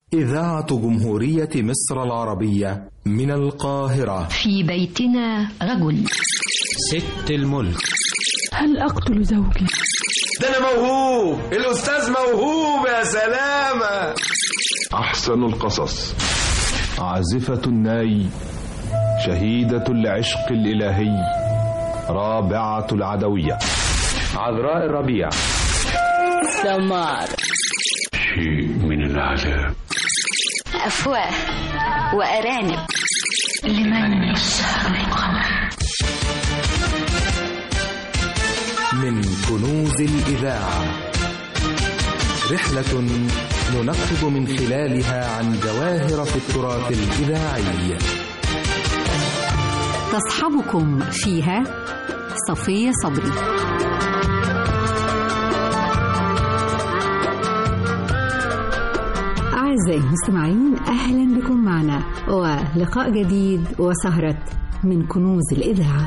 إذاعة جمهورية مصر العربية من القاهرة في بيتنا رجل ست الملك هل أقتل زوجي؟ ده أنا موهوب الأستاذ موهوب يا سلامة أحسن القصص عازفة الناي شهيدة العشق الإلهي رابعة العدوية عذراء الربيع سمار شيء من العذاب أفواه وأرانب لمن يسهر القمر من كنوز الإذاعة رحلة ننقب من خلالها عن جواهر في التراث الإذاعي تصحبكم فيها صفية صبري أعزائي المستمعين أهلا بكم معنا ولقاء جديد وسهرة من كنوز الإذاعة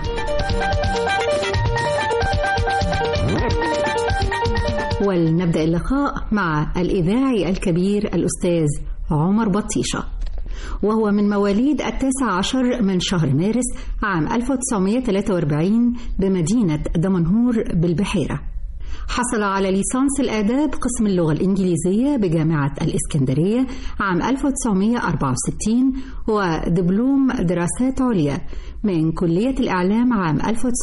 ولنبدأ اللقاء مع الإذاعي الكبير الأستاذ عمر بطيشة وهو من مواليد التاسع عشر من شهر مارس عام 1943 بمدينة دمنهور بالبحيرة حصل على ليسانس الآداب قسم اللغة الإنجليزية بجامعة الإسكندرية عام 1964 ودبلوم دراسات عليا من كلية الإعلام عام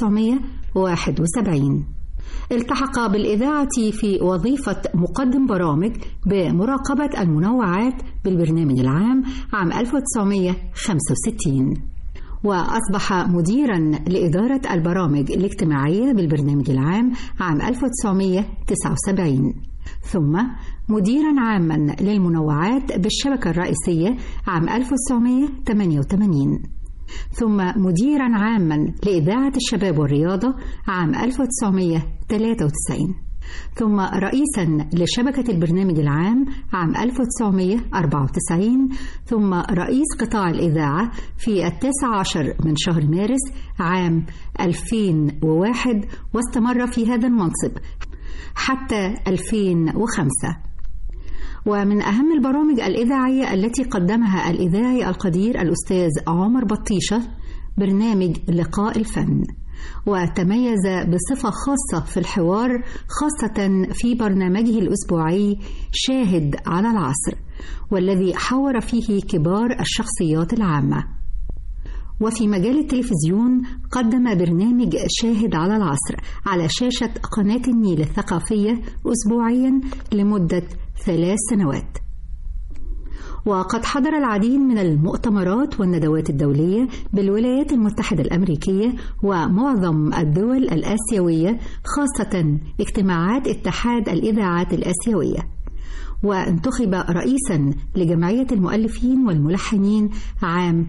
1971 التحق بالإذاعة في وظيفة مقدم برامج بمراقبة المنوعات بالبرنامج العام عام 1965 وأصبح مديرا لإدارة البرامج الاجتماعية بالبرنامج العام عام 1979 ثم مديرا عاما للمنوعات بالشبكة الرئيسية عام 1988 ثم مديرا عاما لإذاعة الشباب والرياضة عام 1993 ثم رئيسا لشبكة البرنامج العام عام 1994 ثم رئيس قطاع الإذاعة في التاسع عشر من شهر مارس عام 2001 واستمر في هذا المنصب حتى 2005 ومن أهم البرامج الإذاعية التي قدمها الإذاعي القدير الأستاذ عمر بطيشة برنامج لقاء الفن وتميز بصفة خاصة في الحوار خاصة في برنامجه الأسبوعي شاهد على العصر والذي حور فيه كبار الشخصيات العامة وفي مجال التلفزيون قدم برنامج شاهد على العصر على شاشة قناة النيل الثقافية أسبوعيا لمدة ثلاث سنوات وقد حضر العديد من المؤتمرات والندوات الدولية بالولايات المتحدة الأمريكية ومعظم الدول الآسيوية خاصة اجتماعات اتحاد الإذاعات الآسيوية وانتخب رئيسا لجمعية المؤلفين والملحنين عام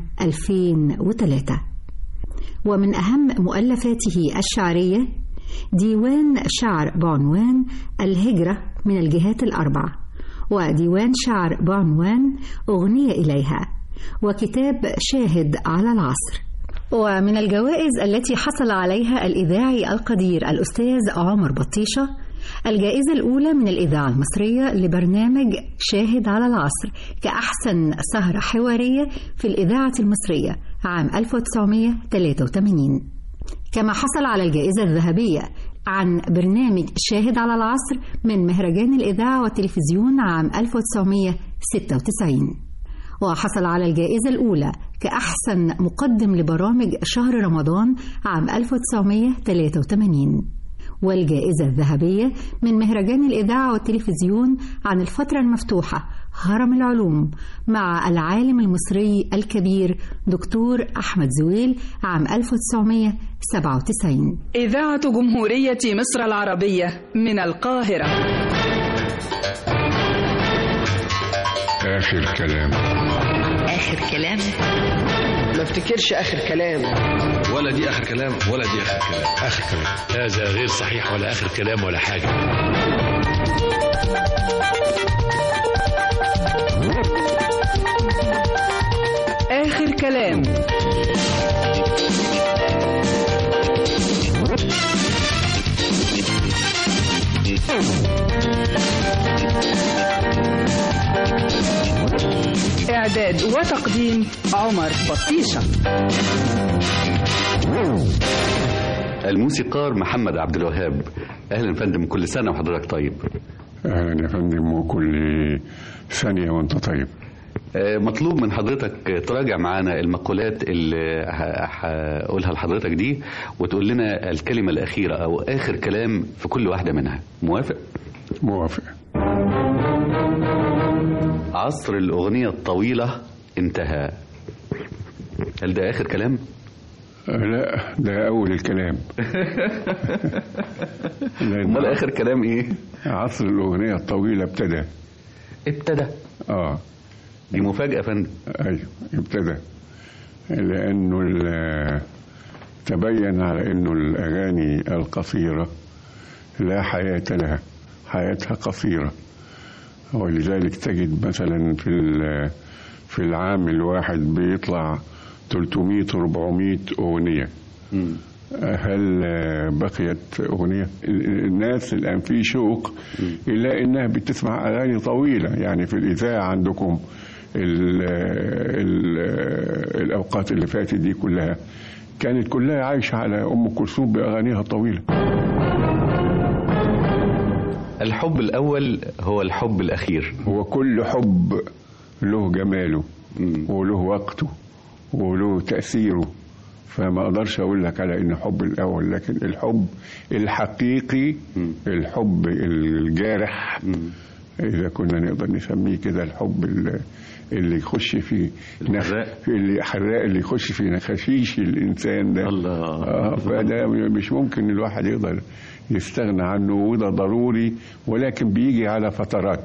2003 ومن أهم مؤلفاته الشعرية ديوان شعر بعنوان الهجرة من الجهات الأربع وديوان شعر بعنوان أغنية إليها وكتاب شاهد على العصر ومن الجوائز التي حصل عليها الإذاعي القدير الأستاذ عمر بطيشة الجائزة الأولى من الإذاعة المصرية لبرنامج شاهد على العصر كأحسن سهرة حوارية في الإذاعة المصرية عام 1983 كما حصل على الجائزة الذهبية عن برنامج شاهد على العصر من مهرجان الإذاعة والتلفزيون عام 1996 وحصل على الجائزة الأولى كأحسن مقدم لبرامج شهر رمضان عام 1983 والجائزة الذهبية من مهرجان الإذاعة والتلفزيون عن الفترة المفتوحة هرم العلوم مع العالم المصري الكبير دكتور أحمد زويل عام 1997 إذاعة جمهورية مصر العربية من القاهرة آخر كلام آخر كلام ما افتكرش آخر كلام ولا دي آخر كلام ولا دي آخر كلام آخر كلام هذا غير صحيح ولا آخر كلام ولا حاجة آخر كلام إعداد وتقديم عمر بطيشة الموسيقار محمد عبد الوهاب اهلا فندم كل سنه وحضرتك طيب اهلا يا فندم وكل ثانيه وانت طيب مطلوب من حضرتك تراجع معانا المقولات اللي هقولها لحضرتك دي وتقول لنا الكلمة الأخيرة أو آخر كلام في كل واحدة منها موافق؟ موافق عصر الأغنية الطويلة انتهى هل ده آخر كلام؟ لا ده أول الكلام أمال آخر كلام إيه؟ عصر الأغنية الطويلة ابتدى ابتدى؟ آه دي مفاجأة يا فندم أيوه ابتدى لأنه تبين على أنه الأغاني القصيرة لا حياة لها حياتها قصيرة ولذلك تجد مثلا في في العام الواحد بيطلع 300 400 أغنية م. هل بقيت أغنية الناس الآن في شوق إلا إنها بتسمع أغاني طويلة يعني في الإذاعة عندكم ال ال الأوقات اللي فاتت دي كلها كانت كلها عايشة على أم كلثوم بأغانيها الطويلة الحب الأول هو الحب الأخير هو كل حب له جماله وله وقته وله تأثيره فما اقدرش اقول لك على ان حب الاول لكن الحب الحقيقي الحب الجارح اذا كنا نقدر نسميه كده الحب اللي يخش في الحراق اللي حراق اللي يخش في نخاشيش الانسان ده الله آه فده مش ممكن الواحد يقدر يستغنى عنه وده ضروري ولكن بيجي على فترات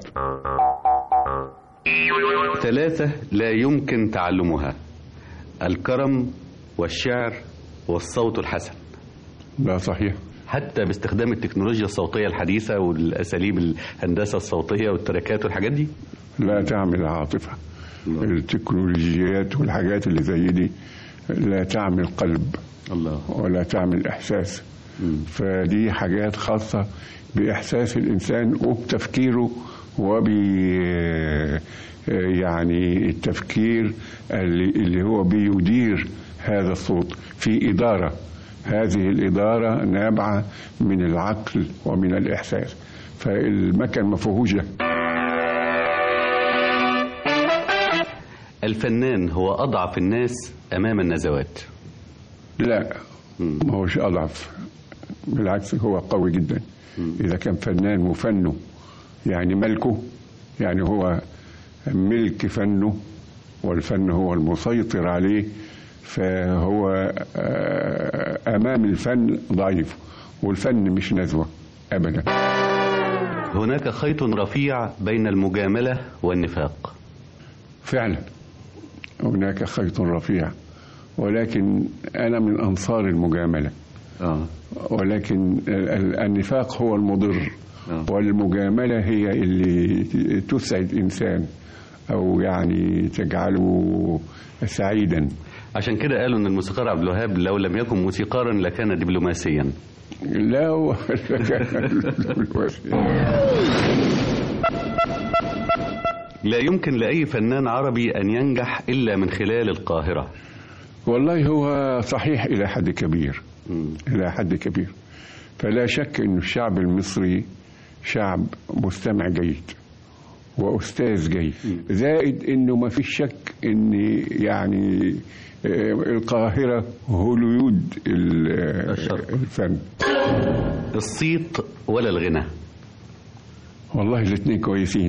ثلاثة لا يمكن تعلمها الكرم والشعر والصوت الحسن لا صحيح حتى باستخدام التكنولوجيا الصوتية الحديثة والأساليب الهندسة الصوتية والتراكات والحاجات دي لا تعمل عاطفة الله. التكنولوجيات والحاجات اللي زي دي لا تعمل قلب الله. ولا تعمل إحساس م. فدي حاجات خاصة بإحساس الإنسان وبتفكيره وب يعني التفكير اللي, اللي هو بيدير هذا الصوت في إدارة هذه الإدارة نابعة من العقل ومن الإحساس فالمكن ما فيهوش ده الفنان هو أضعف الناس أمام النزوات لا ما هوش أضعف بالعكس هو قوي جدا إذا كان فنان وفنه يعني ملكه يعني هو ملك فنه والفن هو المسيطر عليه فهو امام الفن ضعيف والفن مش نزوه ابدا هناك خيط رفيع بين المجامله والنفاق فعلا هناك خيط رفيع ولكن انا من انصار المجامله آه. ولكن النفاق هو المضر آه. والمجامله هي اللي تسعد انسان او يعني تجعله سعيدا عشان كده قالوا ان الموسيقار عبد الوهاب لو لم يكن موسيقارا لكان دبلوماسيا لا هو كان لا يمكن لاي فنان عربي ان ينجح الا من خلال القاهره والله هو صحيح الى حد كبير م. الى حد كبير فلا شك ان الشعب المصري شعب مستمع جيد واستاذ جيد زائد انه ما فيش شك ان يعني القاهره هوليود الفن الصيت ولا الغنى والله الاثنين كويسين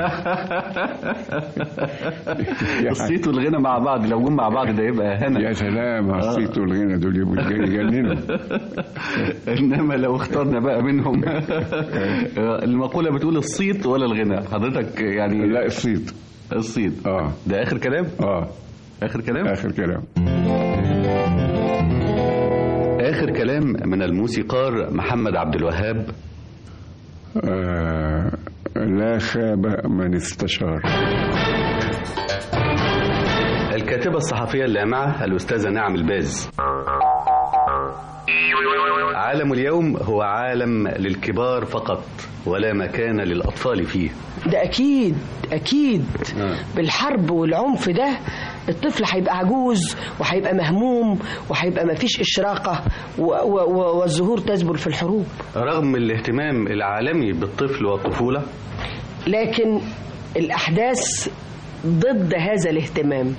الصيت والغنى مع بعض لو جم مع بعض ده يبقى هنا يا سلام على الصيت والغنى دول يبقوا يجننوا انما لو اخترنا بقى منهم المقوله بتقول الصيت ولا الغنى حضرتك يعني لا الصيت الصيت اه ده اخر كلام اه اخر كلام اخر كلام اخر كلام من الموسيقار محمد عبد الوهاب آه لا خاب من استشار الكاتبة الصحفية اللامعة الأستاذة نعم الباز عالم اليوم هو عالم للكبار فقط ولا مكان للأطفال فيه ده أكيد أكيد بالحرب والعنف ده الطفل هيبقى عجوز وهيبقى مهموم وهيبقى مفيش إشراقة و- و- و- والزهور تذبل في الحروب رغم الاهتمام العالمي بالطفل والطفولة لكن الأحداث ضد هذا الاهتمام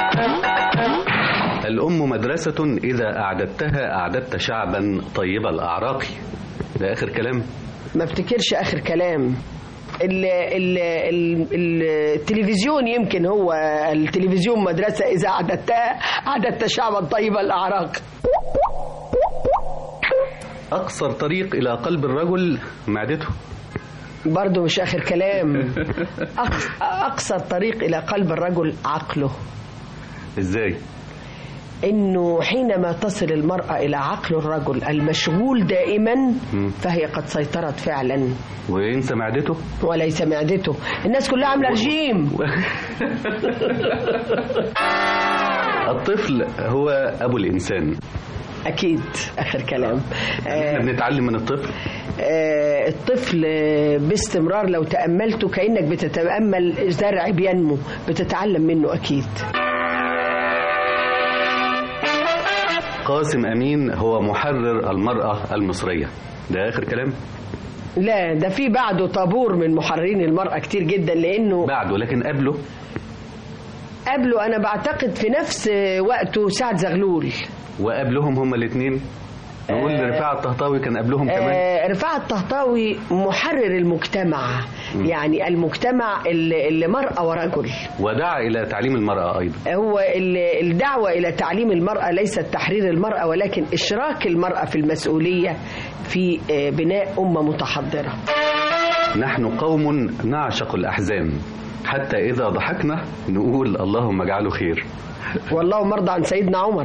الأم مدرسة إذا أعددتها أعددت شعبا طيب الأعراق ده آخر كلام ما افتكرش آخر كلام ال ال ال ال التلفزيون يمكن هو التلفزيون مدرسة إذا أعددتها أعددت شعبا طيب الأعراق أقصر طريق إلى قلب الرجل معدته برضه مش آخر كلام أقص- أقصر طريق إلى قلب الرجل عقله إزاي؟ إنه حينما تصل المرأة إلى عقل الرجل المشغول دائما مم. فهي قد سيطرت فعلا وينسى معدته وليس معدته الناس كلها عاملة رجيم الطفل هو أبو الإنسان أكيد آخر كلام احنا بنتعلم من الطفل آه، الطفل آه، باستمرار لو تأملته كأنك بتتأمل زرع بينمو بتتعلم منه أكيد قاسم أمين هو محرر المرأة المصرية ده آخر كلام لا ده في بعده طابور من محررين المرأة كتير جدا لأنه بعده لكن قبله قبله أنا بعتقد في نفس وقته سعد زغلول وقبلهم هما الاثنين نقول آه. رفاعة الطهطاوي كان قبلهم كمان آه، رفاعة الطهطاوي محرر المجتمع يعني المجتمع اللي اللي مرأة ورجل ودعا إلى تعليم المرأة أيضا هو ال- الدعوة إلى تعليم المرأة ليست تحرير المرأة ولكن إشراك المرأة في المسؤولية في آه، بناء أمة متحضرة نحن قوم نعشق الأحزان حتى إذا ضحكنا نقول اللهم اجعله خير والله مرضى عن سيدنا عمر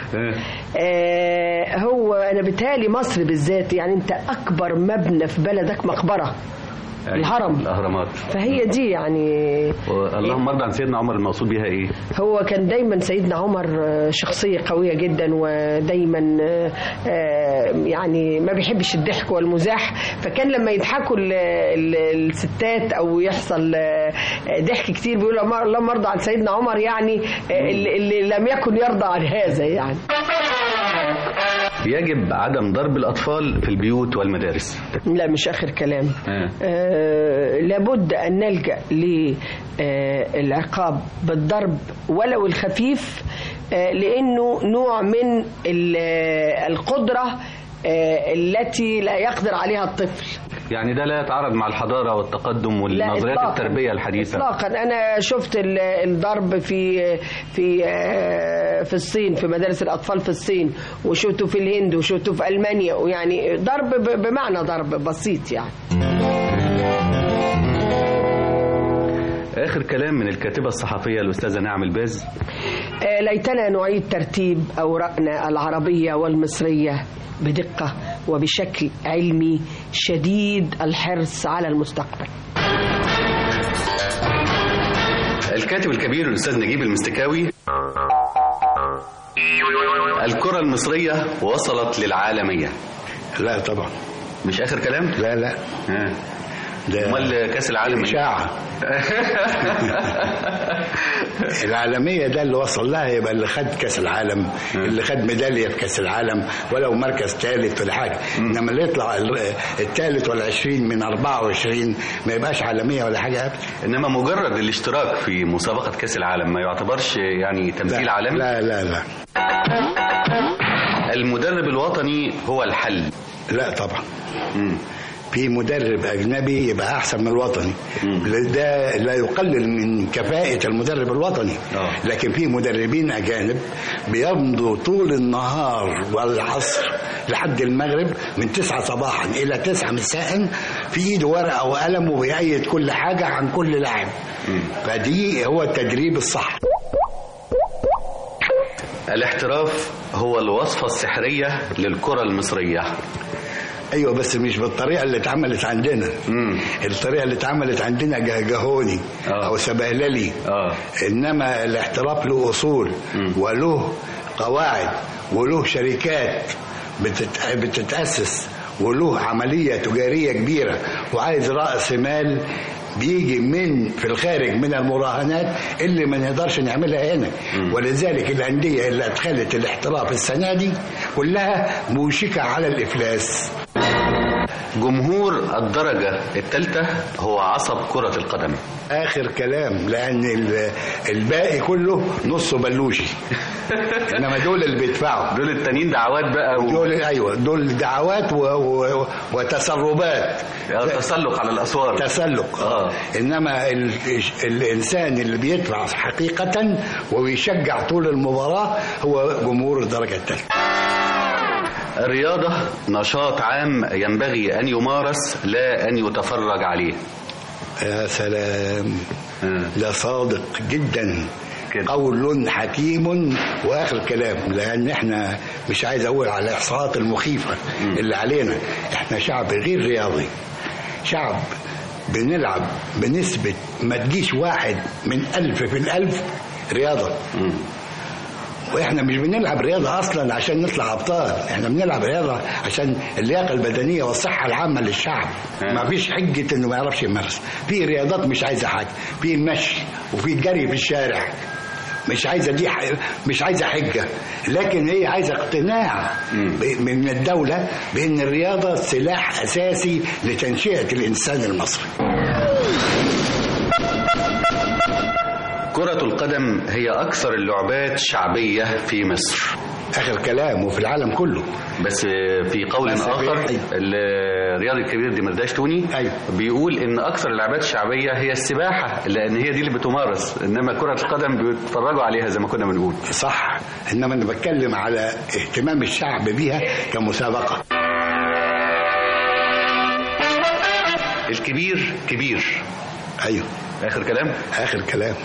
آه، هو أنا بتهيألي مصر بالذات يعني أنت أكبر مبنى في بلدك مقبرة الهرم الأهرامات فهي دي يعني اللهم ارضى عن سيدنا عمر المقصود بها إيه هو كان دايما سيدنا عمر آه، شخصية قوية جدا ودايما آه، آه، يعني ما بيحبش الضحك والمزاح فكان لما يضحكوا ال- ال- الستات او يحصل آه، ضحك كتير بيقول اللهم ارضى عن سيدنا عمر يعني آه، اللي اللي لم يكن يرضى عن هذا يعني يجب عدم ضرب الأطفال في البيوت والمدارس لا مش اخر كلام آه. آه، لابد أن نلجأ للعقاب بالضرب ولو الخفيف آه، لأنه نوع من ال- آه، القدرة آه، التي لا يقدر عليها الطفل يعني ده لا يتعارض مع الحضارة والتقدم لا والنظريات إطلاقاً. التربية الحديثة اطلاقا انا شفت ال- الضرب في في آه، في الصين في مدارس الاطفال في الصين وشفته في الهند وشفته في المانيا ويعني ضرب ب- بمعنى ضرب بسيط يعني آخر كلام من الكاتبة الصحفية الأستاذة نعم الباز آه، ليتنا نعيد ترتيب أوراقنا العربية والمصرية بدقة وبشكل علمي شديد الحرص على المستقبل الكاتب الكبير الأستاذ نجيب المستكاوي الكرة المصرية وصلت للعالمية لا طبعا مش آخر كلام؟ لا لا ده أمال كأس العالم إيه؟ إشاعة العالمية ده اللي وصل لها يبقى اللي خد كأس العالم اللي خد ميدالية في كأس العالم ولو مركز ثالث ولا حاجة إنما اللي يطلع ال- الثالث والعشرين من 24 ما يبقاش عالمية ولا حاجة أبدا إنما مجرد الاشتراك في مسابقة كأس العالم ما يعتبرش يعني تمثيل عالمي؟ لا لا لا المدرب الوطني هو الحل لا طبعا في مدرب اجنبي يبقى احسن من الوطني ده لا يقلل من كفاءه المدرب الوطني لكن في مدربين اجانب بيمضوا طول النهار والعصر لحد المغرب من تسعة صباحا الى تسعة مساء في ايده ورقه وقلم وبيأيد كل حاجه عن كل لاعب فدي هو التدريب الصح الاحتراف هو الوصفة السحرية للكرة المصرية ايوه بس مش بالطريقه اللي اتعملت عندنا مم. الطريقه اللي اتعملت عندنا جهجهوني آه. او سبهللي آه. انما الاحتراف له اصول وله قواعد وله شركات بتت- بتتأسس وله عملية تجارية كبيرة وعايز رأس مال بيجي من في الخارج من المراهنات اللي ما نقدرش نعملها هنا ولذلك الأندية اللي أدخلت الاحتراف السنة دي كلها موشكة على الإفلاس جمهور الدرجة الثالثة هو عصب كرة القدم آخر كلام لأن ال- الباقي كله نصه بلوشي إنما دول اللي بيدفعوا دول التانيين دعوات بقى و... دول أيوه دول دعوات و... و... وتسربات تسلق على الأسوار تسلق آه. إنما ال... الإنسان اللي بيدفع حقيقة وبيشجع طول المباراة هو جمهور الدرجة الثالثة الرياضة نشاط عام ينبغي أن يمارس لا أن يتفرج عليه يا سلام ده صادق جدا قول حكيم واخر كلام لان احنا مش عايز اقول على الاحصاءات المخيفه اللي علينا احنا شعب غير رياضي شعب بنلعب بنسبه ما تجيش واحد من ألف في الألف رياضه واحنا مش بنلعب رياضه اصلا عشان نطلع ابطال احنا بنلعب رياضه عشان اللياقه البدنيه والصحه العامه للشعب ما فيش حجه انه ما يعرفش يمارس في رياضات مش عايزه حاجه في المشي وفي الجري في الشارع مش عايزه دي ح... مش عايزه حجه لكن هي عايزه اقتناع ب... من الدوله بان الرياضه سلاح اساسي لتنشئه الانسان المصري كرة القدم هي أكثر اللعبات شعبية في مصر آخر كلام وفي العالم كله بس في قول بس آخر في- الرياضي الكبير دمرداش توني بيقول إن أكثر اللعبات الشعبية هي السباحة لأن هي دي اللي بتمارس إنما كرة القدم بيتفرجوا عليها زي ما كنا بنقول صح انما انا بتكلم على اهتمام الشعب بيها كمسابقه الكبير كبير ايوه آخر كلام اخر كلام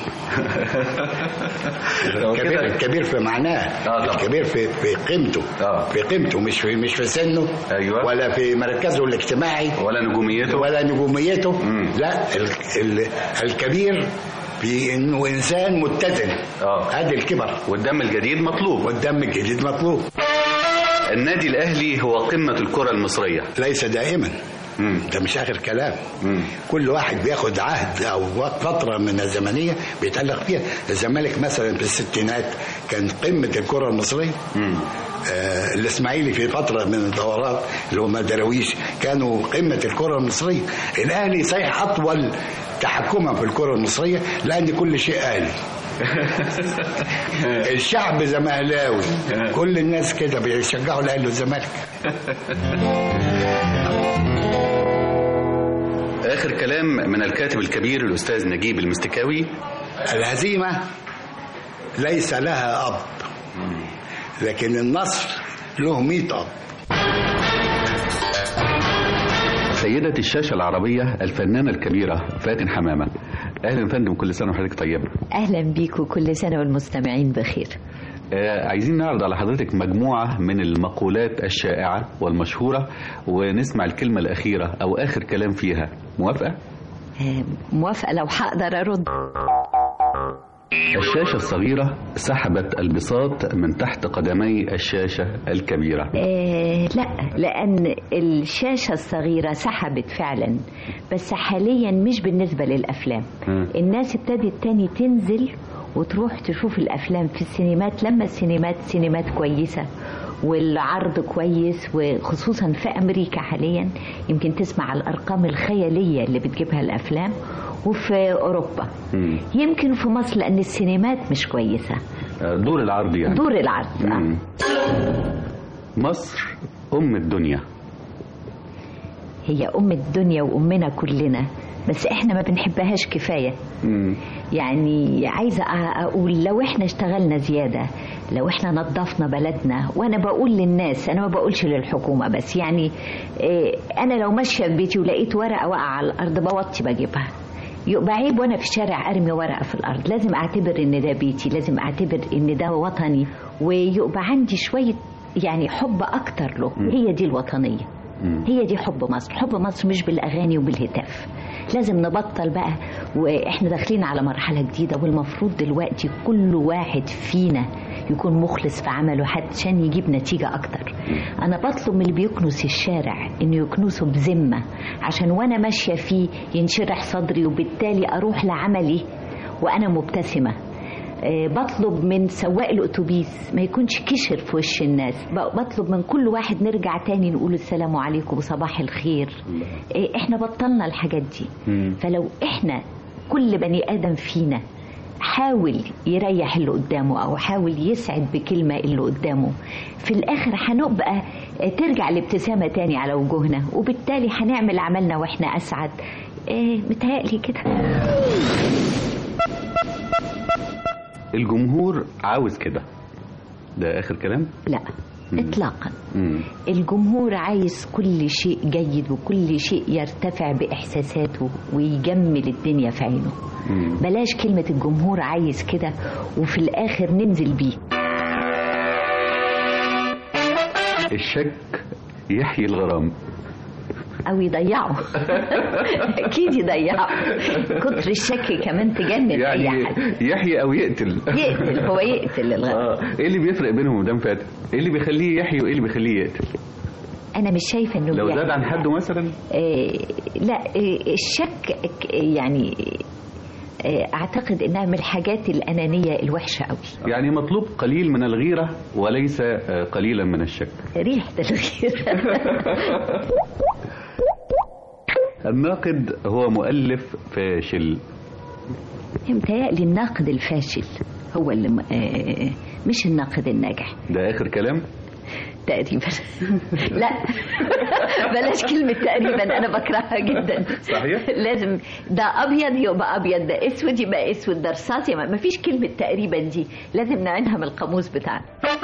لو الكبير, كده- الكبير في معناه الكبير في في قيمته في قيمته مش في مش في سنه أيوة. ولا في مركزه الاجتماعي ولا نجوميته ولا نجوميته لا ال ال الكبير في انه انسان متزن ادي الكبر والدم الجديد مطلوب والدم الجديد مطلوب النادي الأهلي هو قمة الكرة المصرية ليس دائما ده مش اخر كلام كل واحد بياخد عهد او فتره من الزمنيه بيتالق فيها الزمالك مثلا في الستينات كان قمه الكره المصريه آه الاسماعيلي في فتره من الدورات اللي هم دراويش كانوا قمه الكره المصريه الاهلي صحيح اطول تحكما في الكره المصريه لان كل شيء اهلي الشعب زمهلاوي كل الناس كده بيشجعوا الاهلي والزمالك آخر كلام من الكاتب الكبير الأستاذ نجيب المستكاوي الهزيمة ليس لها أب لكن النصر له مئة أب سيدة الشاشة العربية الفنانة الكبيرة فاتن حمامة أهلا فندم كل سنة وحضرتك طيبة أهلا بيكم كل سنة والمستمعين بخير آه عايزين نعرض على حضرتك مجموعة من المقولات الشائعة والمشهورة ونسمع الكلمة الأخيرة أو آخر كلام فيها موافقة؟ آه، موافقة لو هقدر أرد الشاشة الصغيرة سحبت البساط من تحت قدمي الشاشة الكبيرة آه لا لأن الشاشة الصغيرة سحبت فعلا بس حاليا مش بالنسبة للأفلام الناس ابتدت تاني تنزل وتروح تشوف الأفلام في السينمات لما السينمات سينمات كويسة والعرض كويس وخصوصا في أمريكا حاليا يمكن تسمع الأرقام الخيالية اللي بتجيبها الأفلام وفي أوروبا يمكن في مصر لأن السينمات مش كويسة آه، دور العرض يعني دور العرض آه. مصر أم الدنيا هي أم الدنيا وأمنا كلنا بس احنا ما بنحبهاش كفاية يعني عايزة أ- أقول لو احنا اشتغلنا زيادة لو احنا نظفنا بلدنا وانا بقول للناس انا ما بقولش للحكومة بس يعني اه انا لو ماشية في بيتي ولقيت ورقة واقعة على الارض بوطي بجيبها يبقى عيب وانا في الشارع ارمي ورقة في الارض لازم اعتبر ان ده بيتي لازم اعتبر ان ده وطني ويبقى عندي شوية يعني حب اكتر له هي دي الوطنية هي دي حب مصر حب مصر مش بالأغاني وبالهتاف لازم نبطل بقى واحنا داخلين على مرحلة جديدة والمفروض دلوقتي كل واحد فينا يكون مخلص في عمله عشان يجيب نتيجة أكتر أنا بطلب من اللي بيكنس الشارع إنه يكنسه بذمة عشان وأنا ماشية فيه ينشرح صدري وبالتالي أروح لعملي وأنا مبتسمة آه، بطلب من سواق الاتوبيس ما يكونش كشر في وش الناس ب- بطلب من كل واحد نرجع تاني نقول السلام عليكم وصباح الخير آه، احنا بطلنا الحاجات دي فلو احنا كل بني ادم فينا حاول يريح اللي قدامه او حاول يسعد بكلمه اللي قدامه في الاخر هنبقى آه، ترجع الابتسامه تاني على وجوهنا وبالتالي هنعمل عملنا واحنا اسعد آه، متهيألي كده الجمهور عاوز كده ده اخر كلام لا اطلاقا مم. الجمهور عايز كل شيء جيد وكل شيء يرتفع باحساساته ويجمل الدنيا في عينه مم. بلاش كلمه الجمهور عايز كده وفي الاخر ننزل بيه الشك يحيي الغرام او يضيعه اكيد يضيعه كتر الشك كمان تجنن اي يعني حد يحيي او يقتل يقتل هو يقتل الغرام اه ايه اللي بيفرق بينهم مدام فاتن ايه اللي بيخليه يحيي وايه اللي بيخليه يقتل انا مش شايفه انه لو بيعمل زاد عن حده مثلا آه، لا آه، الشك ك- يعني آه، اعتقد انها من الحاجات الانانيه الوحشه قوي يعني مطلوب قليل من الغيرة وليس آه، قليلا من الشك ريحه الغيره الناقد هو مؤلف فاشل متهيألي الناقد الفاشل هو اللي م- آه، مش الناقد الناجح ده اخر كلام تقريبا لا بلاش كلمة تقريبا أنا بكرهها جدا صحيح؟ لازم ده أبيض يبقى أبيض ده أسود يبقى أسود ده رصاص يبقى ما فيش كلمة تقريبا دي لازم نعينها من القاموس بتاعنا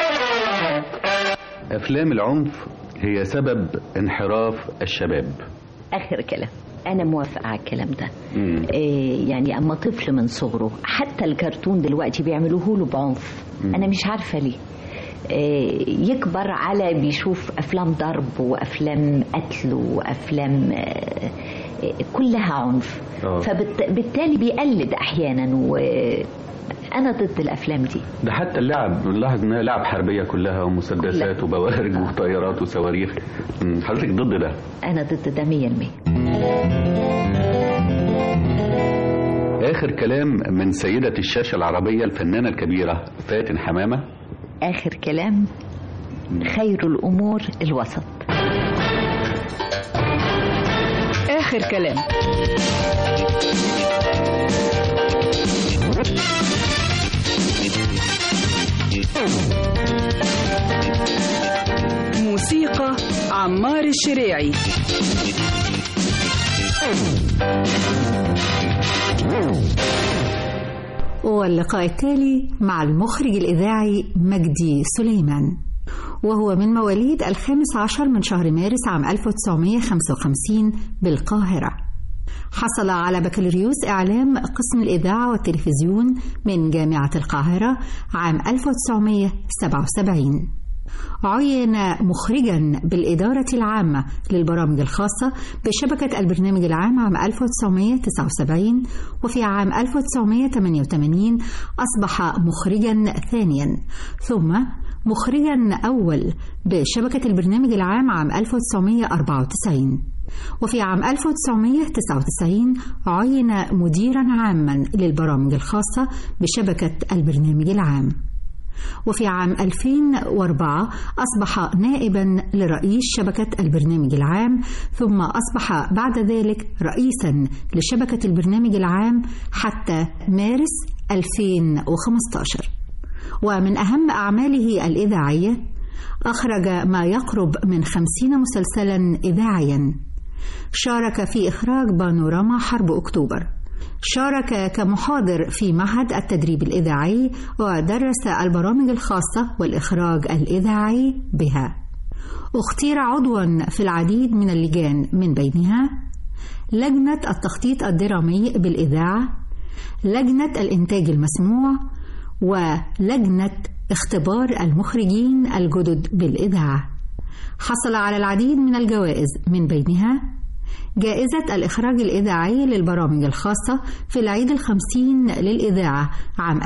افلام العنف هي سبب انحراف الشباب آخر كلام أنا موافقة على الكلام ده مم. إيه يعني أما طفل من صغره حتى الكرتون دلوقتي بيعملوه له بعنف أنا مش عارفة ليه إيه يكبر على بيشوف أفلام ضرب وأفلام قتل وأفلام آه، إيه، كلها عنف آه. فبالتالي بيقلد أحيانا وأنا ضد الأفلام دي ده حتى اللعب بنلاحظ انها لعب حربيه كلها ومسدسات وبوارج وطيارات وصواريخ مم، حضرتك ضد ده أنا ضد ده 100% اخر كلام من سيده الشاشه العربيه الفنانه الكبيره فاتن حمامه آخر كلام خير الأمور الوسط آخر كلام موسيقى عمار الشريعي واللقاء التالي مع المخرج الإذاعي مجدي سليمان وهو من مواليد الخامس عشر من شهر مارس عام 1955 بالقاهرة حصل على بكالوريوس إعلام قسم الإذاعة والتلفزيون من جامعة القاهرة عام 1977 عين مخرجا بالإدارة العامة للبرامج الخاصة بشبكة البرنامج العام عام 1979 وفي عام 1988 أصبح مخرجا ثانيا ثم مخرجا أول بشبكة البرنامج العام عام 1994 وفي عام 1999 عين مديرا عاما للبرامج الخاصة بشبكة البرنامج العام وفي عام 2004 أصبح نائبا لرئيس شبكة البرنامج العام ثم أصبح بعد ذلك رئيسا لشبكة البرنامج العام حتى مارس 2015 ومن أهم أعماله الإذاعية أخرج ما يقرب من خمسين مسلسلا إذاعيا شارك في إخراج بانوراما حرب أكتوبر شارك كمحاضر في معهد التدريب الإذاعي ودرس البرامج الخاصة والإخراج الإذاعي بها اختير عضوا في العديد من اللجان من بينها لجنة التخطيط الدرامي بالإذاعة لجنة الإنتاج المسموع ولجنة اختبار المخرجين الجدد بالإذاعة حصل على العديد من الجوائز من بينها جائزة الإخراج الإذاعي للبرامج الخاصة في العيد الخمسين للإذاعة عام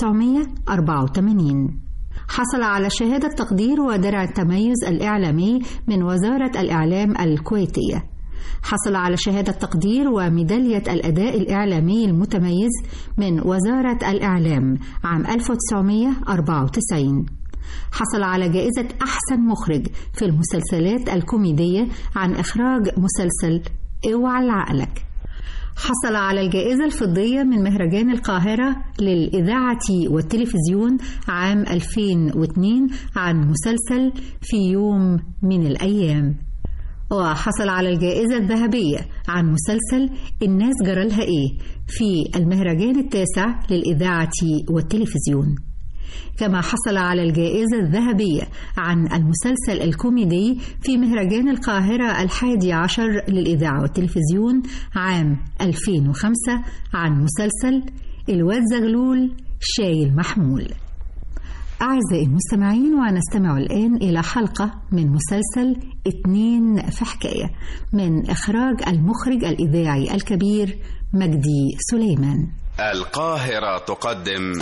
1984 حصل على شهادة تقدير ودرع التميز الإعلامي من وزارة الإعلام الكويتية حصل على شهادة تقدير وميدالية الأداء الإعلامي المتميز من وزارة الإعلام عام 1994 حصل على جائزة أحسن مخرج في المسلسلات الكوميدية عن إخراج مسلسل اوعى لعقلك حصل على الجائزة الفضية من مهرجان القاهرة للإذاعة والتلفزيون عام 2002 عن مسلسل في يوم من الأيام وحصل على الجائزة الذهبية عن مسلسل الناس جرالها إيه في المهرجان التاسع للإذاعة والتلفزيون كما حصل على الجائزة الذهبية عن المسلسل الكوميدي في مهرجان القاهرة الحادي عشر للإذاعة والتلفزيون عام 2005 عن مسلسل الواد زغلول شايل محمول أعزائي المستمعين ونستمع الآن إلى حلقة من مسلسل اتنين في حكاية من إخراج المخرج الإذاعي الكبير مجدي سليمان القاهرة تقدم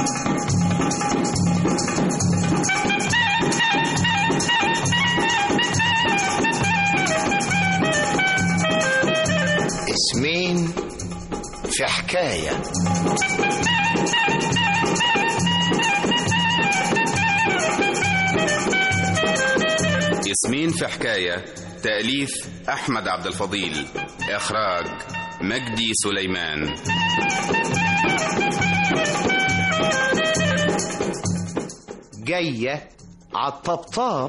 اسمين في حكاية اسمين في حكاية تأليف أحمد عبد الفضيل إخراج مجدي سليمان جاية عالطبطاب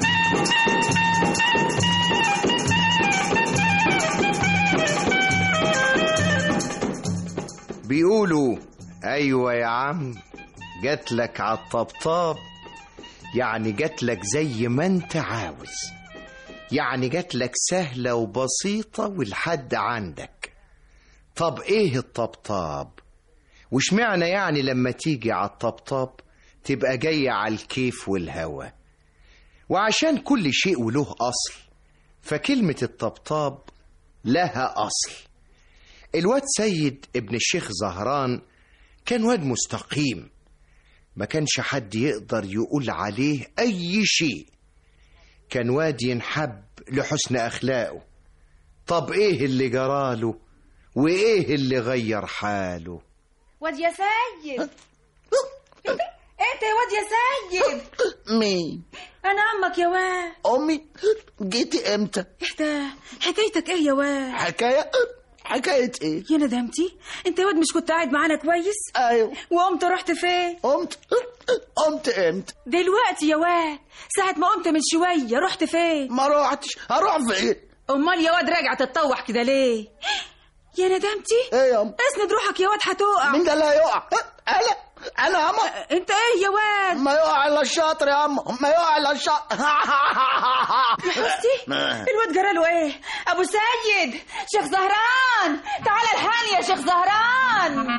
بيقولوا ايوه يا عم جات لك عالطبطاب يعني جات لك زي ما انت عاوز يعني جات لك سهلة وبسيطة والحد عندك طب ايه الطبطاب وش معنى يعني لما تيجي عالطبطاب تبقى جاية على الكيف والهوى وعشان كل شيء وله أصل فكلمة الطبطاب لها أصل الواد سيد ابن الشيخ زهران كان واد مستقيم ما كانش حد يقدر يقول عليه أي شيء كان واد ينحب لحسن أخلاقه طب إيه اللي جراله وإيه اللي غير حاله واد يا سيد انت يا واد يا سيد مين انا عمك يا واد امي جيتي امتى احدى حكايتك ايه يا واد حكايه حكايه ايه يا ندمتي انت يا واد مش كنت قاعد معانا كويس ايوه وقمت رحت فين قمت قمت امتى دلوقتي يا واد ساعة ما قمت من شوية رحت فين ما روحتش هروح فين امال يا واد راجع تتطوح كده ليه يا ندمتي ايه يا ام اسند روحك يا واد هتقع مين ده اللي هيقع انا انا يا اما انت ايه يا واد ما يقع الا الشاطر يا اما ما يقع الا الشاطر يا حستي الواد جراله ايه ابو سيد شيخ زهران تعال الحقني يا شيخ زهران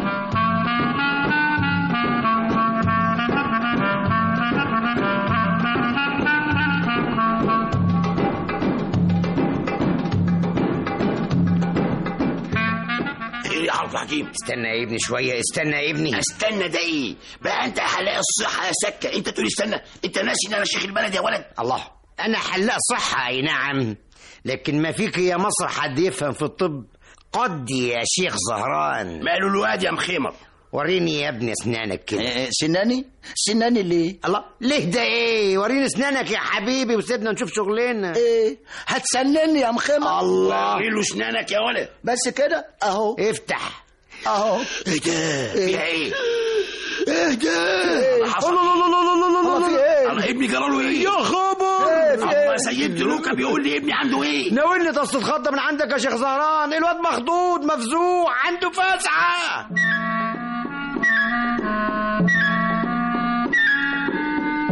ايه يا عبد الحكيم استنى يا ابني شويه استنى يا ابني استنى ده ايه بقى انت حلاق الصحه يا سكه انت تقول استنى انت ناسي ان انا شيخ البلد يا ولد الله انا حلاق صحه اي نعم لكن ما فيك يا مصر حد يفهم في الطب قد يا شيخ زهران ماله الواد يا مخيمر وريني يا ابني اسنانك كده إيه سناني سناني ليه الله ليه ده ايه وريني اسنانك يا حبيبي وسيبنا نشوف شغلنا ايه هتسنني يا مخيمر الله له اسنانك يا ولد بس كده اهو افتح اهو ايه ده فيها ايه ايه ده ايه حصل الله في ايه الله ابني جراله ايه يا خبر ايه في الله ايه سيد لوكا بيقول لي ابني عنده ايه ناولني تصل الخضه من عندك يا شيخ زهران الواد مخضوض مفزوع عنده فزعه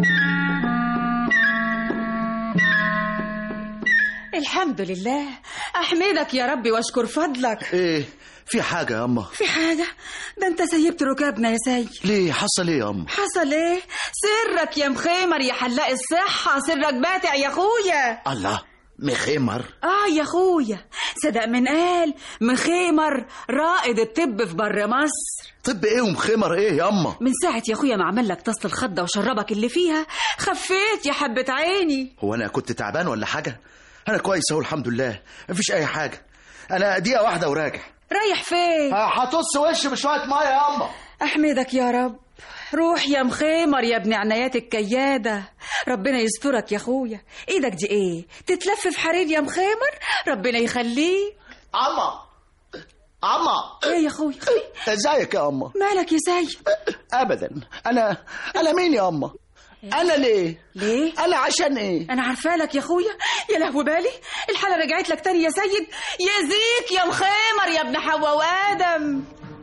الحمد لله احمدك يا ربي واشكر فضلك ايه في حاجة يا أما في حاجة ده انت سيبت ركابنا يا سيد ليه حصل ايه يا أما حصل ايه سرك يا مخيمر يا حلاق الصحة سرك باتع يا اخويا الله مخمر اه يا اخويا صدق من قال مخيمر رائد الطب في بر مصر طب ايه ومخمر ايه يا أما من ساعة يا اخويا ما عمل لك طاسة الخضة وشربك اللي فيها خفيت يا حبة عيني هو أنا كنت تعبان ولا حاجة أنا كويس أهو الحمد لله مفيش أي حاجة أنا دقيقة واحدة وراجع رايح فين هطص وشي بشوية مية يا أما احمدك يا رب روح يا مخيمر يا ابن عنايات الكيادة ربنا يسترك يا اخويا ايدك دي ايه تتلف في حرير يا مخيمر ربنا يخليك أما أما ايه يا اخويا ازيك يا أما مالك يا سيد أبدا أنا أنا مين يا أما أنا ليه ليه أنا عشان إيه انا عارفه لك يا اخويا يا لهو بالي الحاله رجعت لك تاني يا سيد يزيك يا مخيمر يا ابن حواء وادم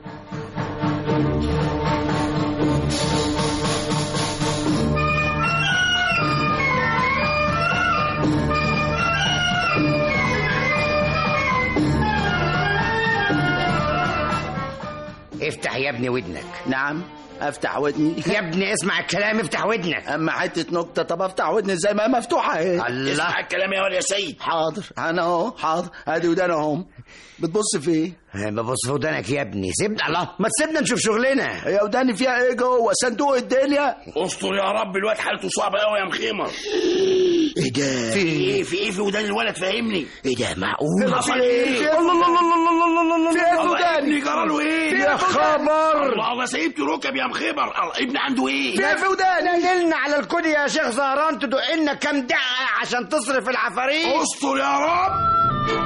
افتح يا ابني ودنك نعم افتح ودني يا ابني اسمع الكلام افتح ودنك اما حته نكته طب افتح ودني زي ما هي مفتوحه اهي الله اسمع الكلام يا ولد يا سيد حاضر انا اهو حاضر ادي ودانا اهو بتبص في ايه ببص في ودانك يا ابني سيبنا الله ما تسيبنا نشوف شغلنا هي وداني فيها ايه جوه صندوق الدنيا استر يا رب الواد حالته صعبه قوي يا مخيمر ايه ده في ايه في ايه في ودان الولد فهمني ايه ده معقول حصل ايه في الله الله الله الله الله الله في ايه الله وداني ابني جرى له ايه يا خبر الله الله سيبت ركب يا مخيبر الله ابني عنده ايه في ايه في وداني نزلنا على الكل يا شيخ زهران تدق لنا كام دقه عشان تصرف العفاريت استر يا رب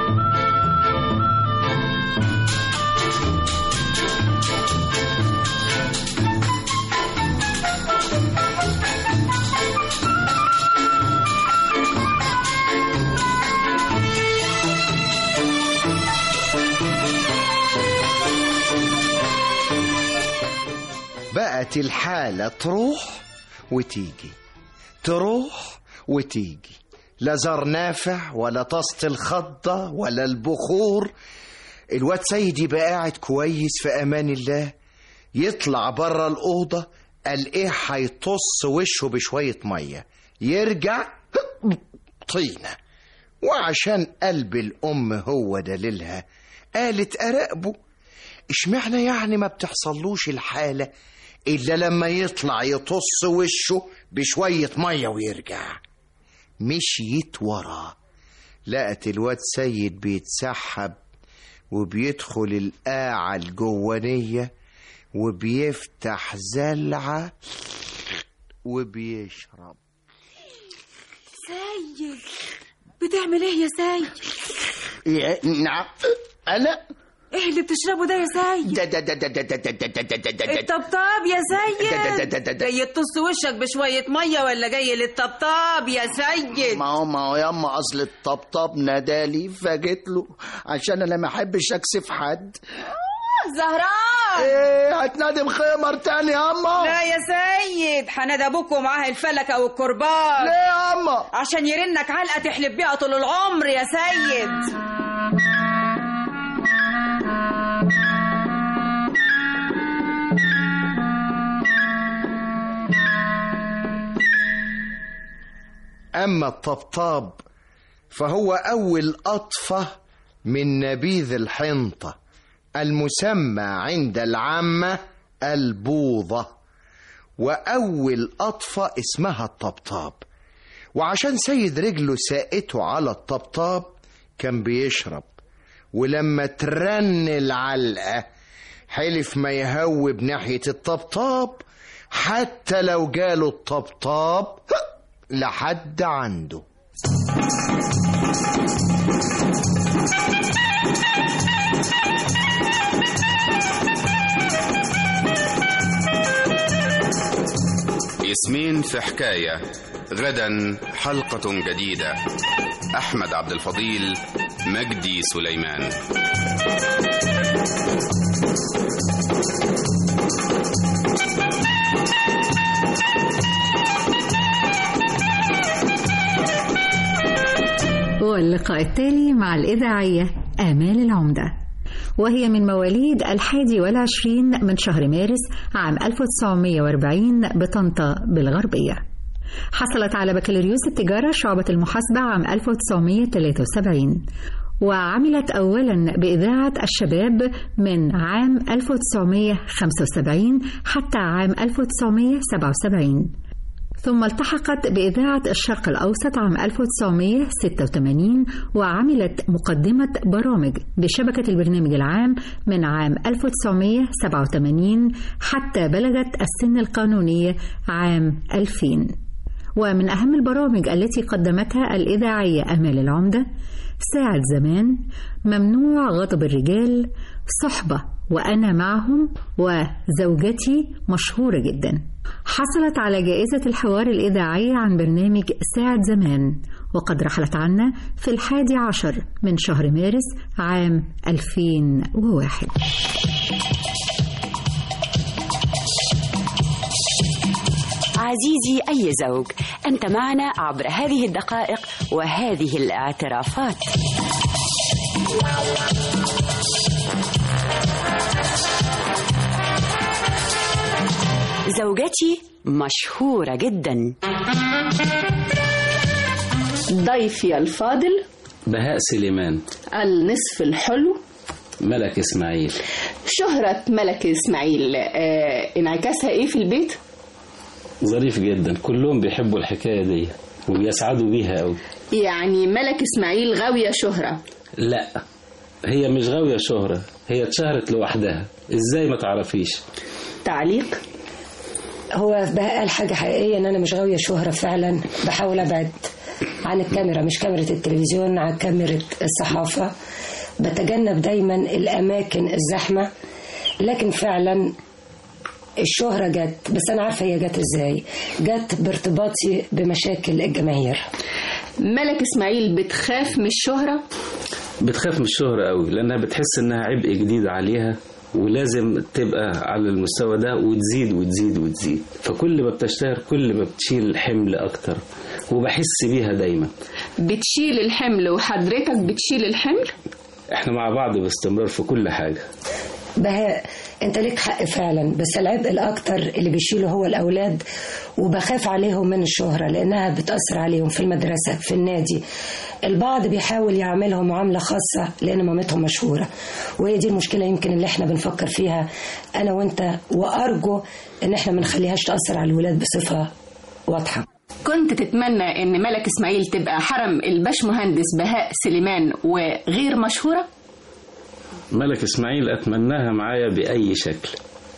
بقت الحالة تروح وتيجي تروح وتيجي لا زر نافع ولا طاسة الخضة ولا البخور الواد سيد يبقى قاعد كويس في أمان الله يطلع بره الأوضة قال إيه هيطص وشه بشوية مية يرجع طينة وعشان قلب الأم هو دليلها قالت أراقبه اشمعنى يعني ما بتحصلوش الحالة إلا لما يطلع يطص وشه بشوية مية ويرجع مشيت وراه لقت الواد سيد بيتسحب وبيدخل القاعة الجوانية وبيفتح زلعة وبيشرب سيد بتعمل ايه يا سيد نعم انا ايه اللي بتشربه ده يا سيد ده ده ده ده ده ده ده ده ده ده ده الطبطاب يا ده- ده- ده- ده- سيد ده. جاي تطص وشك بشوية مية ولا جاي للطبطاب يا سيد ما هو ما هو ياما اصل الطبطب نادالي فجيت له عشان انا ما احبش اكسف حد زهران ايه هتنادي مخيمر تاني ياما لا يا سيد حناد ابوك ومعاه الفلكة والكرباج ليه ياما عشان يرنك علقة تحلب بيها طول العمر يا سيد أما الطبطاب فهو أول أطفة من نبيذ الحنطة المسمى عند العامة البوظة وأول أطفة اسمها الطبطاب وعشان سيد رجله ساقته على الطبطاب كان بيشرب ولما ترن العلقة حلف ما يهوب ناحية الطبطاب حتى لو جاله الطبطاب لحد عنده اسمين في حكاية غدا حلقة جديدة أحمد عبد الفضيل مجدي سليمان واللقاء التالي مع الإذاعية آمال العمدة وهي من مواليد الحادي والعشرين من شهر مارس عام 1940 بطنطا بالغربية حصلت على بكالوريوس التجارة شعبة المحاسبة عام 1973 وعملت أولا بإذاعة الشباب من عام 1975 حتى عام 1977 ثم التحقت بإذاعة الشرق الأوسط عام 1986 وعملت مقدمة برامج بشبكة البرنامج العام من عام 1987 حتى بلغت السن القانونية عام 2000 ومن أهم البرامج التي قدمتها الإذاعية أمال العمدة ساعة زمان ممنوع غضب الرجال صحبة وأنا معهم وزوجتي مشهورة جدا حصلت على جائزة الحوار الإذاعي عن برنامج ساعة زمان وقد رحلت عنا في الحادي عشر من شهر مارس عام 2001 عزيزي أي زوج أنت معنا عبر هذه الدقائق وهذه الاعترافات زوجتي مشهورة جدا ضيفي الفاضل بهاء سليمان النصف الحلو ملك إسماعيل شهرة ملك إسماعيل آه انعكاسها إيه في البيت؟ ظريف جدا كلهم بيحبوا الحكاية دي وبيسعدوا بيها قوي يعني ملك إسماعيل غاوية شهرة لا هي مش غاوية شهرة هي اتشهرت لوحدها ازاي ما تعرفيش تعليق هو بقى قال حاجة حقيقية ان انا مش غاوية شهرة فعلا بحاول ابعد عن الكاميرا مش كاميرا التلفزيون عن كاميرا الصحافة بتجنب دايما الاماكن الزحمة لكن فعلا الشهرة جت بس أنا عارفة هي جت إزاي جت بارتباطي بمشاكل الجماهير ملك إسماعيل بتخاف من الشهرة بتخاف من الشهرة قوي لأنها بتحس إنها عبء جديد عليها ولازم تبقى على المستوى ده وتزيد وتزيد وتزيد فكل ما بتشتهر كل ما بتشيل الحمل أكتر وبحس بيها دايما بتشيل الحمل وحضرتك بتشيل الحمل احنا مع بعض باستمرار في كل حاجة بهاء انت ليك حق فعلا بس العبء الاكتر اللي بيشيله هو الاولاد وبخاف عليهم من الشهره لانها بتاثر عليهم في المدرسه في النادي البعض بيحاول يعملهم معامله خاصه لان مامتهم مشهوره وهي دي المشكله يمكن اللي احنا بنفكر فيها انا وانت وارجو ان احنا ما نخليهاش تاثر على الولاد بصفه واضحه كنت تتمنى ان ملك اسماعيل تبقى حرم الباش مهندس بهاء سليمان وغير مشهوره ملك اسماعيل اتمناها معايا باي شكل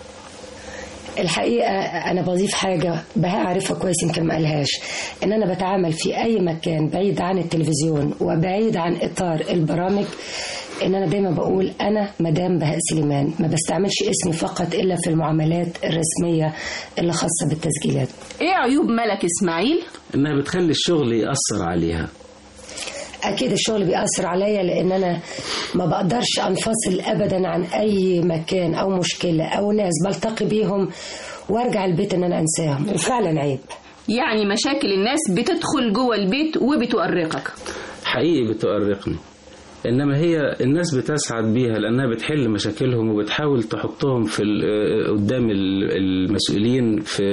الحقيقة أنا بضيف حاجة بهاء عارفها كويس يمكن ما قالهاش إن أنا بتعامل في أي مكان بعيد عن التلفزيون وبعيد عن إطار البرامج إن أنا دايما بقول أنا مدام بهاء سليمان ما بستعملش اسمي فقط إلا في المعاملات الرسمية اللي خاصة بالتسجيلات إيه عيوب ملك إسماعيل؟ إنها بتخلي الشغل يأثر عليها اكيد الشغل بيأثر عليا لان انا ما بقدرش انفصل ابدا عن اي مكان او مشكله او ناس بلتقي بيهم وارجع البيت ان انا انساهم وفعلا عيب يعني مشاكل الناس بتدخل جوه البيت وبتؤرقك حقيقي بتؤرقني انما هي الناس بتسعد بيها لانها بتحل مشاكلهم وبتحاول تحطهم في قدام المسؤولين في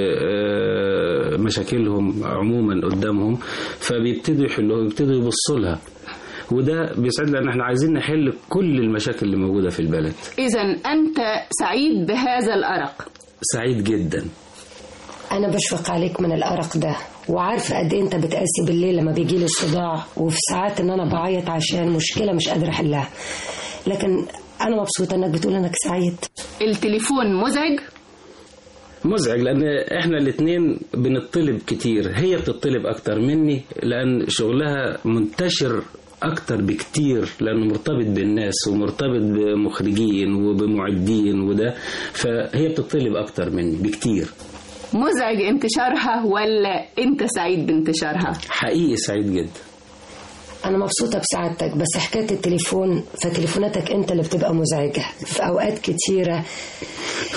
مشاكلهم عموما قدامهم فبيبتدوا يحلوها بيبتدوا يبصوا لها وده بيسعد لان احنا عايزين نحل كل المشاكل اللي موجوده في البلد اذا انت سعيد بهذا الارق سعيد جدا انا بشفق عليك من الارق ده وعارفه قد ايه انت بتقاسي بالليل لما بيجي لي الصداع وفي ساعات ان انا بعيط عشان مشكله مش قادره احلها لكن انا مبسوطه انك بتقول انك سعيد التليفون مزعج مزعج لان احنا الاثنين بنطلب كتير هي بتطلب اكتر مني لان شغلها منتشر اكتر بكتير لانه مرتبط بالناس ومرتبط بمخرجين وبمعدين وده فهي بتطلب اكتر مني بكتير مزعج انتشارها ولا انت سعيد بانتشارها حقيقي سعيد جدا انا مبسوطه بسعادتك بس حكايه التليفون فتليفوناتك انت اللي بتبقى مزعجه في اوقات كتيره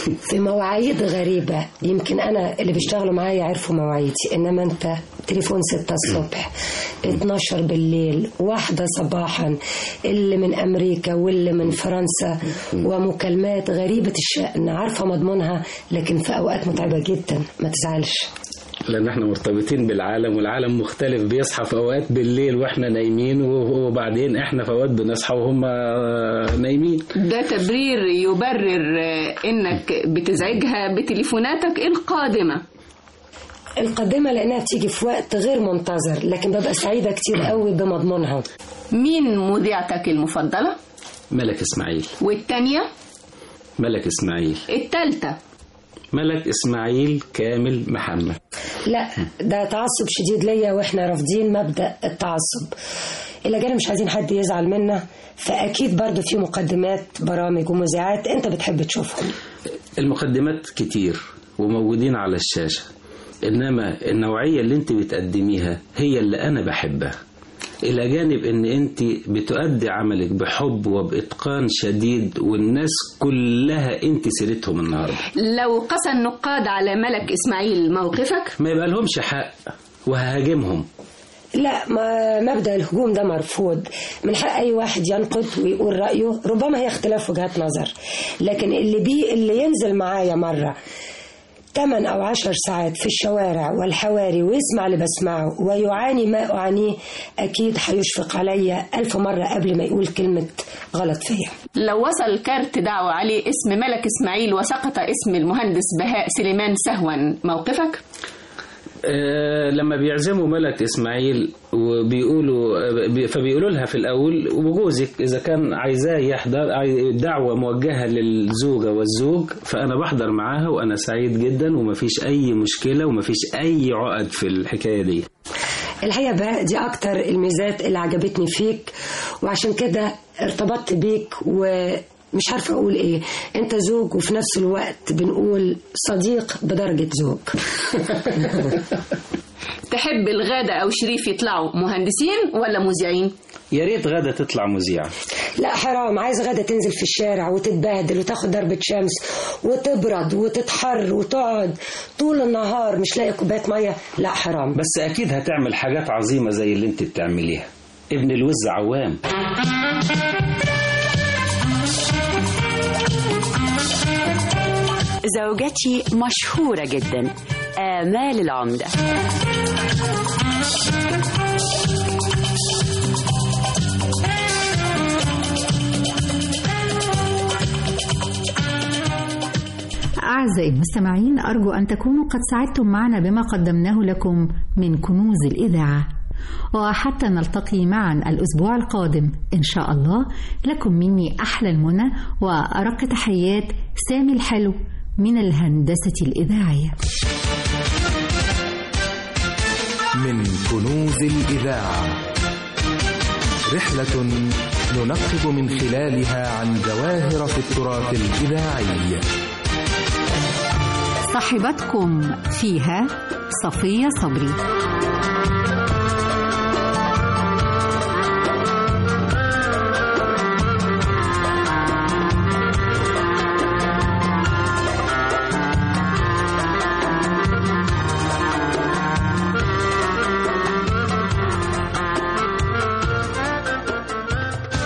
في مواعيد غريبة يمكن أنا اللي بيشتغلوا معايا عرفوا مواعيدي إنما أنت تليفون ستة الصبح 12 بالليل واحدة صباحا اللي من أمريكا واللي من فرنسا ومكالمات غريبة الشأن عارفة مضمونها لكن في أوقات متعبة جدا ما تزعلش لان احنا مرتبطين بالعالم والعالم مختلف بيصحى في اوقات بالليل واحنا نايمين وبعدين احنا في اوقات بنصحى وهم نايمين ده تبرير يبرر آه، انك بتزعجها بتليفوناتك القادمة القادمة لأنها بتيجي في وقت غير منتظر لكن ببقى سعيدة كتير قوي بمضمونها مين مذيعتك المفضلة ملك اسماعيل والتانية ملك اسماعيل التالتة ملك اسماعيل كامل محمد لا ده تعصب شديد ليا واحنا رافضين مبدأ التعصب إلا جانا مش عايزين حد يزعل منا فأكيد برضو في مقدمات برامج ومذيعات أنت بتحب تشوفهم المقدمات كتير وموجودين على الشاشة إنما النوعية اللي أنت بتقدميها هي اللي أنا بحبها إلى جانب إن أنت بتؤدي عملك بحب وبإتقان شديد والناس كلها أنت سيرتهم النهاردة لو قسى النقاد على ملك إسماعيل موقفك ما يبقى لهمش حق وههاجمهم لا ما مبدأ الهجوم ده مرفوض من حق أي واحد ينقد ويقول رأيه ربما هي اختلاف وجهات نظر لكن اللي بي اللي ينزل معايا مرة 8 أو 10 ساعات في الشوارع والحواري ويسمع اللي بسمعه ويعاني ما أعانيه أكيد هيشفق عليا ألف مرة قبل ما يقول كلمة غلط فيا لو وصل كارت دعوة عليه اسم ملك إسماعيل وسقط اسم المهندس بهاء سليمان سهوا موقفك؟ آه، لما بيعزموا ملك اسماعيل وبيقولوا آه، بي- فبيقولوا لها في الاول وجوزك اذا كان عايزاه يحضر عاي- دعوه موجهه للزوجه والزوج فانا بحضر معاها وانا سعيد جدا ومفيش اي مشكله ومفيش اي عقد في الحكايه دي الحقيقة بقى دي أكتر الميزات اللي عجبتني فيك وعشان كده ارتبطت بيك ومش عارفة أقول إيه أنت زوج وفي نفس الوقت بنقول صديق بدرجة زوج تحب الغادة أو شريف يطلعوا مهندسين ولا مذيعين؟ يا ريت غاده تطلع مذيعه لا حرام عايز غدا تنزل في الشارع وتتبهدل وتاخد ضربة شمس وتبرد وتتحر وتقعد طول النهار مش لاقي كوباية مية لا حرام بس اكيد هتعمل حاجات عظيمه زي اللي انت بتعمليها ابن الوز عوام زوجتي مشهورة جدا آمال العمدة أعزائي المستمعين أرجو أن تكونوا قد سعدتم معنا بما قدمناه لكم من كنوز الإذاعة وحتى نلتقي معا الأسبوع القادم إن شاء الله لكم مني أحلى المنى وأرق تحيات سامي الحلو من الهندسة الإذاعية من كنوز الإذاعة رحلة ننقب من خلالها عن جواهر في التراث الإذاعي صاحبتكم فيها صفية صبري